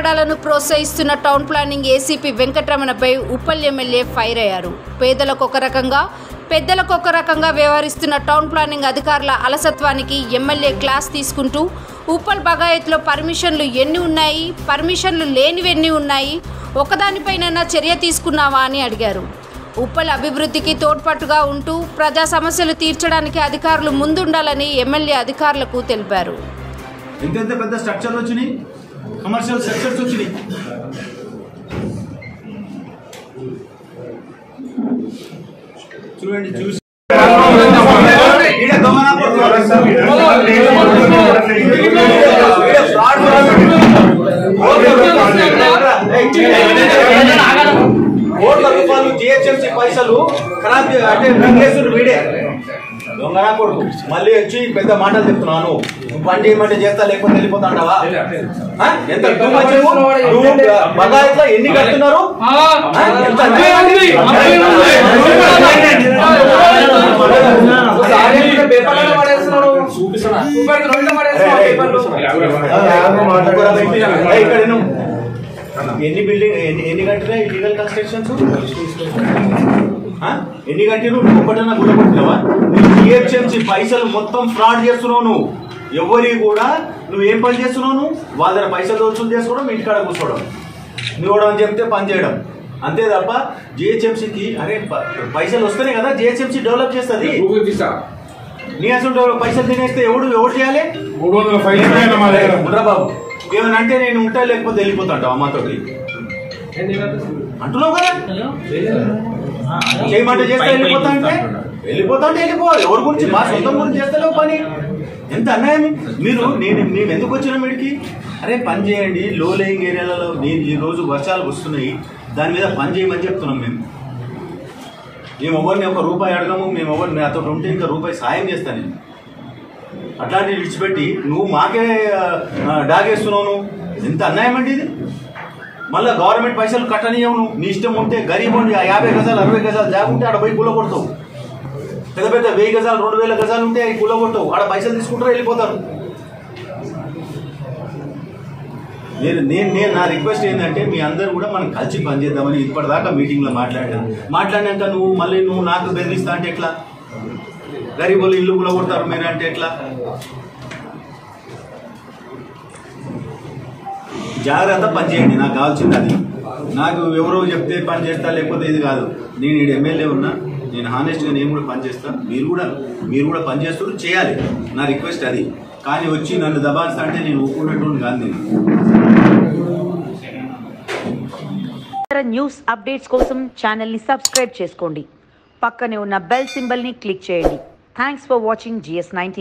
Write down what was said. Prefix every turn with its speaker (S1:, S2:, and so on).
S1: కట్టడాలను ప్రోత్సహిస్తున్న town planning ACP వెంకటరమణపై ఉప్పల్ ఎమ్మెల్యే ఫైర్ అయ్యారు పేదలకు ఒక రకంగా పెద్దలకు ఒక రకంగా వ్యవహరిస్తున్న టౌన్ ప్లానింగ్ అధికారుల అలసత్వానికి ఎమ్మెల్యే క్లాస్ తీసుకుంటూ ఉప్పల్ బగాయత్లో పర్మిషన్లు ఎన్ని ఉన్నాయి పర్మిషన్లు లేనివి ఎన్ని ఉన్నాయి ఒకదానిపైనైనా చర్య తీసుకున్నావా అని అడిగారు ఉప్పల్ అభివృద్ధికి తోడ్పాటుగా ఉంటూ ప్రజా సమస్యలు తీర్చడానికి అధికారులు ముందుండాలని ఎమ్మెల్యే అధికారులకు తెలిపారు
S2: ఎంతెంత పెద్ద స్ట్రక్చర్లు వచ్చినాయి కమర్షియల్ స్ట్రక్చర్స్ వచ్చినాయి చూడండి చూసి ఈడ దొంగనాపూర్ ఈడ ఫ్రాడ్ కోట్ల రూపాయలు జిహెచ్ఎంసీ పైసలు ఖరాబ్ చే- అంటే మింగేస్తుడు వీడే దొంగనా కొడుకు మళ్ళీ వచ్చి పెద్ద మాటలు చెప్తున్నాను నువ్వు పని చేయమంటే చేస్తా లేకపోతే వెళ్ళిపోతా అంటావా ఆ? ఎంత too much నువ్వు? నువ్వు బగాయత్లో ఎన్ని కడుతున్నారు ఆ? ఎంత అన్యాయం ఇది? ఏయ్, ఇక్కడ విను. ఎన్ని బిల్డింగ్ ఎన్ని ఎన్ని కట్టినా ఇల్లీగల్ కన్స్ట్రక్షన్స్ ఎన్ని కట్టిరు నువ్వు ఒకటన్నా గుర్తుపట్టినావా నువ్వు జిహెచ్ఎంసీ పైసలు మొత్తం ఫ్రాడ్ చేస్తున్నావు నువ్వు ఎవరి కూడా నువ్వు ఏం పని చేస్తున్నావు నువ్వు వాళ్ళ దగ్గర పైసలు వసూలు చేసుకోవడం ఇంటికాడ కూర్చోవడం నువ్వు అని చెప్తే పని చేయడం అంతే తప్ప జిహెచ్ఎంసీకి అరే ప- పైసలు వస్తేనే కదా జిహెచ్ఎంసీ డెవలప్ చేస్తుంది నీ అసలు పైసలు తినేస్తే ఎవడు ఎవడు చేయాలి
S3: మూడు వందల ఫైవ్ ఉన్నాయన్న మా దగ్గర
S2: ఉండరా బాబు ఏమని అంటే నేను ఉంటా లేకపోతే వెళ్ళిపోతాంటావు అమ్మతోటి అంటున్నావు కదా చేయమంటే చేస్తే వెళ్ళిపోతా అంటే వెళ్ళిపోతా అంటే వెళ్ళిపోవాలి ఎవరి గురించి మా సొంతం గురించి చేస్తలేవు పని ఎంత అన్యాయం మీరు నేను మేము ఎందుకు వచ్చినాం వీడికి అరే పని చేయండి లో లేయింగ్ ఏరియాలలో నేను ఈ రోజు వర్షాలు వస్తున్నాయి దాని మీద పని చేయమని చెప్తున్నాం మేము మేము ఎవరిని ఒక రూపాయి అడగము మేము ఎవరిని నాతో ఉంటే ఇంకా రూపాయి సాయం చేస్తాను నేను అట్లాంటివి విడిచిపెట్టి నువ్వు మాకే ఆ, డాగేస్తున్నావు నువ్వు ఎంత అన్యాయం అండి ఇది మళ్ళీ గవర్నమెంట్ పైసలు కట్టనియవు నువ్వు నీ ఇష్టం ఉంటే గరీబ్ ఉండి ఆ యాభై గజాలు అరవై గజాలు జాగుంటే ఆడ పోయి గుల్ల కొడతావు పెద్ద పెద్ద వెయ్యి గజాలు రెండు వేల గజాలు ఉంటే అవి గుల్ల కొట్టవు ఆడ పైసలు తీసుకుంటారు వెళ్ళిపోతారు నేను నేను నేను నా రిక్వెస్ట్ ఏంటంటే మీ అందరూ కూడా మనం కలిసి పనిచేద్దామని ఇప్పటిదాకా మీటింగ్లో మాట్లాడాను మాట్లాడినాక నువ్వు మళ్ళీ నువ్వు నాకు బెదిరిస్తా అంటే ఎట్లా గరీబులు ఇల్లు కూడా కొడతారు మీరు అంటే ఎట్లా జాగ్రత్త పని చేయండి నాకు కావాల్సింది అది నాకు ఎవరో చెప్తే పని చేస్తా లేకపోతే ఇది కాదు నేను ఇక్కడ ఎమ్మెల్యే ఉన్నా నేను హానెస్ట్గా నేను కూడా పని చేస్తాను మీరు కూడా మీరు కూడా పని చేస్తున్నారు చేయాలి నా రిక్వెస్ట్ అది కానీ వచ్చి నన్ను దబాల్స్తా అంటే నేను ఒప్పుకున్నట్టు కాదు నేను
S4: ఇతర న్యూస్ అప్డేట్స్ కోసం ఛానల్ని సబ్స్క్రైబ్ చేసుకోండి పక్కనే ఉన్న బెల్ సింబల్ని క్లిక్ చేయండి thanks for watching GS ninety